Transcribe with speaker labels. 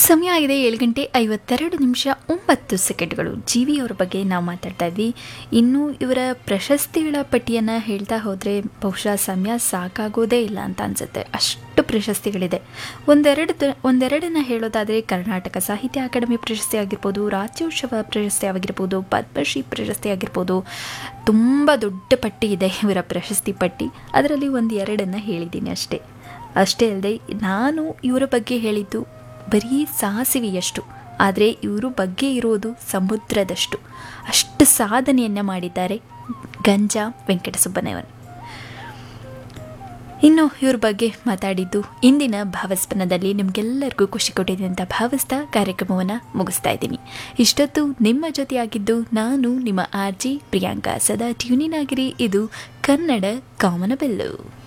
Speaker 1: ಸಮಯ ಆಗಿದೆ ಏಳು ಗಂಟೆ ಐವತ್ತೆರಡು ನಿಮಿಷ ಒಂಬತ್ತು ಸೆಕೆಂಡ್ಗಳು ಜಿ ವಿ ಅವ್ರ ಬಗ್ಗೆ ನಾವು ಮಾತಾಡ್ತಾ ಇದ್ವಿ ಇನ್ನು ಇವರ ಪ್ರಶಸ್ತಿಗಳ ಪಟ್ಟಿಯನ್ನು ಹೇಳ್ತಾ ಹೋದರೆ ಬಹುಶಃ ಸಮಯ ಸಾಕಾಗೋದೇ ಇಲ್ಲ ಅಂತ ಅನಿಸುತ್ತೆ ಅಷ್ಟು ಪ್ರಶಸ್ತಿಗಳಿದೆ ಒಂದೆರಡು ತ- ಒಂದೆರಡನ್ನ ಹೇಳೋದಾದರೆ ಕರ್ನಾಟಕ ಸಾಹಿತ್ಯ ಅಕಾಡೆಮಿ ಪ್ರಶಸ್ತಿ ಆಗಿರ್ಬೋದು ರಾಜ್ಯೋತ್ಸವ ಪ್ರಶಸ್ತಿ ಆಗಿರ್ಬೋದು ಪದ್ಮಶ್ರೀ ಪ್ರಶಸ್ತಿ ಆಗಿರ್ಬೋದು ತುಂಬ ದೊಡ್ಡ ಪಟ್ಟಿ ಇದೆ ಇವರ ಪ್ರಶಸ್ತಿ ಪಟ್ಟಿ ಅದರಲ್ಲಿ ಒಂದು ಎರಡನ್ನು ಹೇಳಿದ್ದೀನಿ ಅಷ್ಟೇ ಅಷ್ಟೇ ಅಲ್ಲದೆ ನಾನು ಇವರ ಬಗ್ಗೆ ಹೇಳಿದ್ದು ಬರೀ ಸಾಸಿವೆಯಷ್ಟು ಆದರೆ ಇವರು ಬಗ್ಗೆ ಇರೋದು ಸಮುದ್ರದಷ್ಟು ಅಷ್ಟು ಸಾಧನೆಯನ್ನು ಮಾಡಿದ್ದಾರೆ ಗಂಜಾ ವೆಂಕಟಸುಬ್ಬನವರು ಇನ್ನು ಇವ್ರ ಬಗ್ಗೆ ಮಾತಾಡಿದ್ದು ಇಂದಿನ ಭಾವಸ್ಪನದಲ್ಲಿ ನಿಮಗೆಲ್ಲರಿಗೂ ಖುಷಿ ಕೊಟ್ಟಿದೆ ಅಂತ ಭಾವಿಸ್ತಾ ಕಾರ್ಯಕ್ರಮವನ್ನು ಮುಗಿಸ್ತಾ ಇದ್ದೀನಿ ಇಷ್ಟೊತ್ತು ನಿಮ್ಮ ಜೊತೆಯಾಗಿದ್ದು ನಾನು ನಿಮ್ಮ ಆರ್ ಜಿ ಪ್ರಿಯಾಂಕಾ ಸದಾ ಟ್ಯೂನಿನ್ ಆಗಿರಿ ಇದು ಕನ್ನಡ ಕಾಮನಬೆಲ್ಲು